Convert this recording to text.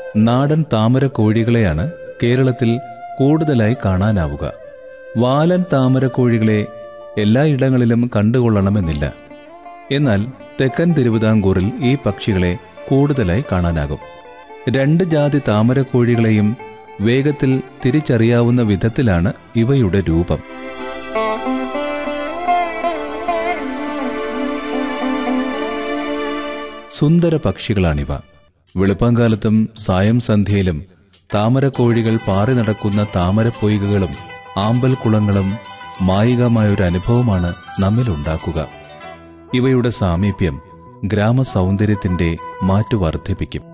നാടൻ താമര കോഴികളെയാണ് കേരളത്തിൽ കൂടുതലായി കാണാനാവുക വാലൻ താമര കോഴികളെ എല്ലായിടങ്ങളിലും കണ്ടുകൊള്ളണമെന്നില്ല എന്നാൽ തെക്കൻ തിരുവിതാംകൂറിൽ ഈ പക്ഷികളെ കൂടുതലായി കാണാനാകും രണ്ട് ജാതി താമരക്കോഴികളെയും വേഗത്തിൽ തിരിച്ചറിയാവുന്ന വിധത്തിലാണ് ഇവയുടെ രൂപം സുന്ദര പക്ഷികളാണിവ വെളുപ്പാങ്കാലത്തും സായം സന്ധ്യയിലും താമരക്കോഴികൾ പാറി നടക്കുന്ന താമരപ്പൊയ്കകളും ആമ്പൽ കുളങ്ങളും മായികമായൊരു അനുഭവമാണ് നമ്മിലുണ്ടാക്കുക ഇവയുടെ സാമീപ്യം ഗ്രാമസൗന്ദര്യത്തിന്റെ മാറ്റു വർദ്ധിപ്പിക്കും